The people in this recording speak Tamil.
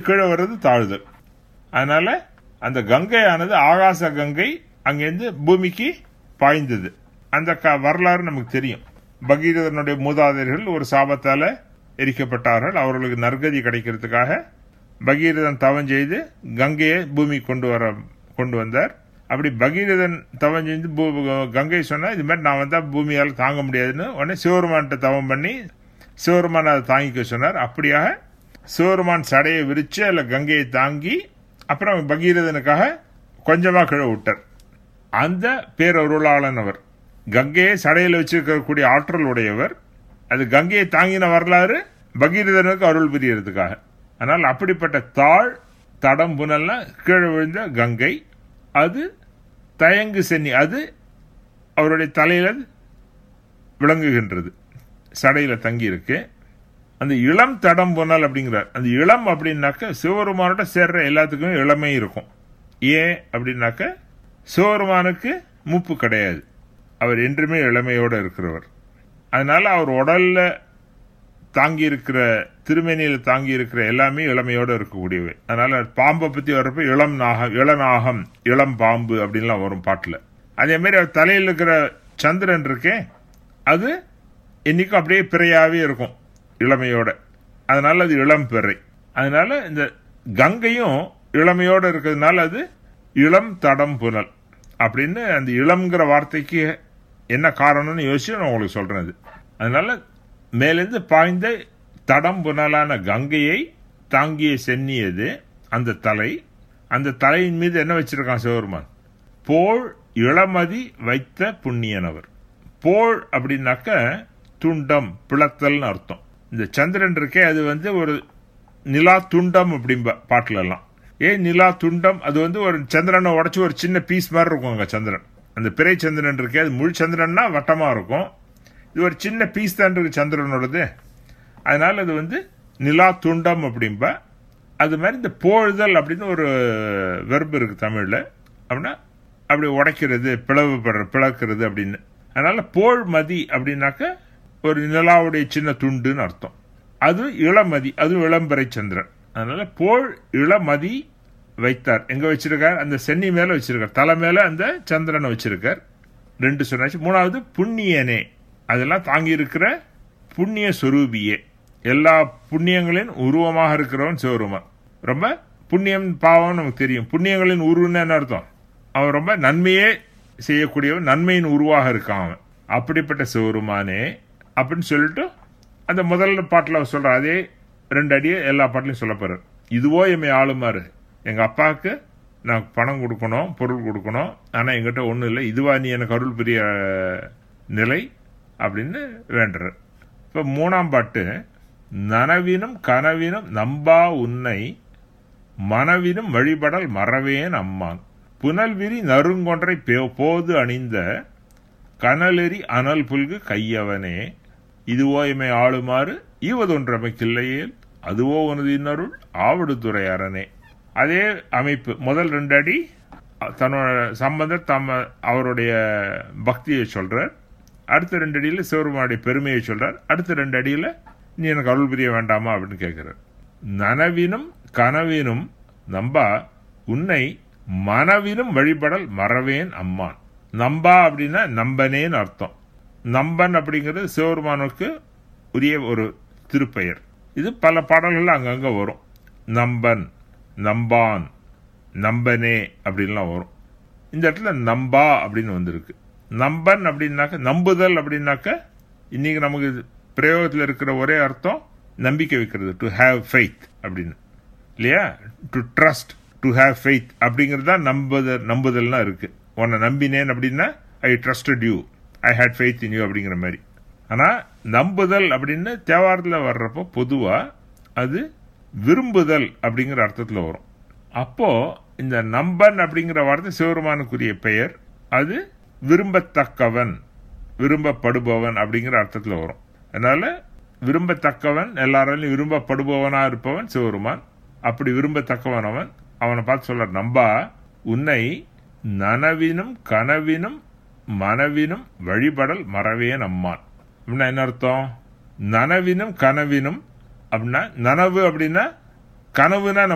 கீழே வர்றது தாழ்தல் அதனால அந்த கங்கையானது ஆகாச கங்கை அங்கிருந்து பூமிக்கு பாய்ந்தது அந்த க- வரலாறு நமக்கு தெரியும் பகீரதனுடைய மூதாதையர்கள் ஒரு சாபத்தால எரிக்கப்பட்டார்கள் அவர்களுக்கு நற்கதி கிடைக்கிறதுக்காக பகீரதன் தவம் செய்து கங்கையை பூமி கொண்டு வர கொண்டு வந்தார் அப்படி பகீரதன் தவம் செய்து பூ- கங்கை சொன்னா இது மாதிரி நான் வந்தா பூமியால் தாங்க முடியாதுன்னு உடனே சிவருமான்கிட்ட தவம் பண்ணி சிவருமான் அதை தாங்கிக்க சொன்னார் அப்படியாக சிவருமான் சடையை விரிச்சு அதுல கங்கையை தாங்கி அப்புறம் பகீரதனுக்காக கொஞ்சமா கீழே விட்டார் அந்த பேரருளாளன் அவர் கங்கையை சடையில் வச்சிருக்கக்கூடிய ஆற்றல் உடையவர் அது கங்கையை தாங்கின வரலாறு பகீரதனுக்கு அருள் புரியறதுக்காக ஆனால் அப்படிப்பட்ட தாழ் தடம் புனல்னா கீழே விழுந்த கங்கை அது தயங்கு சென்னி அது அவருடைய தலையில விளங்குகின்றது சடையில தங்கி இருக்கு அந்த இளம் தடம் புனல் அப்படிங்கிறார் அந்த இளம் அப்படின்னாக்க சிவபெருமானோட சேர்ற எல்லாத்துக்குமே இளமை இருக்கும் ஏன் அப்படின்னாக்க சிவபெருமானுக்கு மூப்பு கிடையாது அவர் என்றுமே இளமையோட இருக்கிறவர் அதனால அவர் உடல்ல தாங்கி இருக்கிற திருமேனியில தாங்கி இருக்கிற எல்லாமே இளமையோட இருக்கக்கூடியவை அதனால பாம்பை பத்தி வர்றப்ப இளம் நாகம் இளநாகம் இளம் பாம்பு அப்படின்லாம் வரும் பாட்டுல அதே மாதிரி அவர் தலையில் இருக்கிற சந்திரன் இருக்கே அது என்னைக்கும் அப்படியே பிறையாவே இருக்கும் இளமையோட அதனால அது இளம் பிறை அதனால இந்த கங்கையும் இளமையோட இருக்கிறதுனால அது இளம் தடம் புனல் அப்படின்னு அந்த இளம்ங்கிற வார்த்தைக்கு என்ன காரணம்னு யோசிச்சு நான் உங்களுக்கு சொல்றேன் அது அதனால மேலிருந்து பாய்ந்த தடம் புனலான கங்கையை தாங்கிய சென்னியது அந்த தலை அந்த தலையின் மீது என்ன வச்சிருக்கான் சிவபெருமான் போல் இளமதி வைத்த புண்ணியனவர் போல் அப்படின்னாக்க துண்டம் பிளத்தல்னு அர்த்தம் இந்த சந்திரன் இருக்கே அது வந்து ஒரு நிலா துண்டம் அப்படிம்ப பாட்டுல எல்லாம் ஏன் நிலா துண்டம் அது வந்து ஒரு சந்திரனை உடைச்சு ஒரு சின்ன பீஸ் மாதிரி இருக்கும் அங்க சந்திரன் அந்த பிறை சந்திரன் இருக்கே அது முழு சந்திரன்னா வட்டமா இருக்கும் இது ஒரு சின்ன பீஸ் தான் இருக்கு சந்திரனோடது அதனால அது வந்து நிலா துண்டம் அப்படிம்ப அது மாதிரி இந்த போழுதல் அப்படின்னு ஒரு வெர்பு இருக்கு தமிழ்ல அப்படின்னா அப்படி உடைக்கிறது பிளவுபடுற பிளக்கிறது அப்படின்னு அதனால போல் மதி அப்படின்னாக்க ஒரு நிலாவுடைய சின்ன துண்டுன்னு அர்த்தம் அது இளமதி அது இளம்பிறை சந்திரன் அதனால போல் இளமதி வைத்தார் எங்க வச்சிருக்கார் அந்த சென்னி மேல வச்சிருக்கார் தலை மேல அந்த சந்திரனை வச்சிருக்கார் ரெண்டு சொன்னாச்சு மூணாவது புண்ணியனே அதெல்லாம் தாங்கி இருக்கிற புண்ணிய சொரூபியே எல்லா புண்ணியங்களின் உருவமாக இருக்கிறவன் சிவருமான் ரொம்ப புண்ணியம் பாவம் நமக்கு தெரியும் புண்ணியங்களின் உருவன்னு என்ன அர்த்தம் அவன் ரொம்ப நன்மையே செய்யக்கூடியவன் நன்மையின் உருவாக இருக்கான் அவன் அப்படிப்பட்ட சிவருமானே அப்படின்னு சொல்லிட்டு அந்த முதல் பாட்டில் அவர் சொல்ற அதே ரெண்டு அடியை எல்லா பாட்டிலையும் சொல்ல போறார் இதுவோ எம்மை ஆளுமாறு எங்க அப்பாவுக்கு நான் பணம் கொடுக்கணும் பொருள் கொடுக்கணும் ஆனா எங்கிட்ட ஒண்ணும் இல்லை இதுவா நீ எனக்கு அருள் புரிய நிலை அப்படின்னு வேண்டுறார் இப்ப மூணாம் பாட்டு நனவினும் கனவினும் நம்பா உன்னை மனவினும் வழிபடல் மறவேன் அம்மான் புனல்விரி நறுங்கொன்றை பே- போது அணிந்த கனலெறி அனல் புல்கு கையவனே இதுவோ எமை ஆளுமாறு ஈவதொன்றமைக்கில்லையேல் அதுவோ உனது இன்னருள் ஆவடுதுறை அரணே அதே அமைப்பு முதல் ரெண்டு அடி தன்னோட சம்பந்தர் தம்ம அவருடைய பக்தியை சொல்றார் அடுத்த ரெண்டு அடியில சிவருமானுடைய பெருமையை சொல்றார் அடுத்த ரெண்டு அடியில நீ எனக்கு அருள் புரிய வேண்டாமா அப்படின்னு கேட்கிறார் நனவினும் கனவினும் நம்பா உன்னை மனவினும் வழிபடல் மறவேன் அம்மான் நம்பா அப்படின்னா நம்பனேன்னு அர்த்தம் நம்பன் அப்படிங்கிறது சிவபெருமானுக்கு உரிய ஒரு திருப்பெயர் இது பல பாடல்கள் அங்கங்க வரும் நம்பன் நம்பான் நம்பனே அப்படின்லாம் வரும் இந்த இடத்துல நம்பா அப்படின்னு வந்திருக்கு நம்பன் அப்படின்னாக்க நம்புதல் அப்படின்னாக்க இன்னைக்கு நமக்கு இது பிரயோகத்தில் இருக்கிற ஒரே அர்த்தம் நம்பிக்கை வைக்கிறது டு ஹேவ் ஃபெய்த் அப்படின்னு இல்லையா to trust to have faith அப்படிங்கிறது தான் நம்புதல் நம்புதல்னா இருக்கு உன்னை நம்பினேன் அப்படின்னா I trusted you I had faith in you அப்படிங்கிற மாதிரி ஆனா நம்புதல் அப்படின்னு தேவாரத்தில் வர்றப்போ பொதுவா அது விரும்புதல் அப்படிங்கிற அர்த்தத்தில் வரும் அப்போ இந்த நம்பன் அப்படிங்கிற வார்த்தை சிவருமானுக்குரிய பெயர் அது விரும்பத்தக்கவன் விரும்பப்படுபவன் அப்படிங்கிற அர்த்தத்தில் வரும் அதனால விரும்பத்தக்கவன் எல்லாராலையும் விரும்பப்படுபவனா இருப்பவன் சிவருமான் அப்படி விரும்பத்தக்கவன் அவன் அவனை பார்த்து சொல்ற நம்பா உன்னை நனவினும் கனவினும் மனவினும் வழிபடல் மறவேன் அம்மான் அப்படின்னா என்ன அர்த்தம் நனவினும் கனவினும் அப்படின்னா நனவு அப்படின்னா கனவுனா நம்ம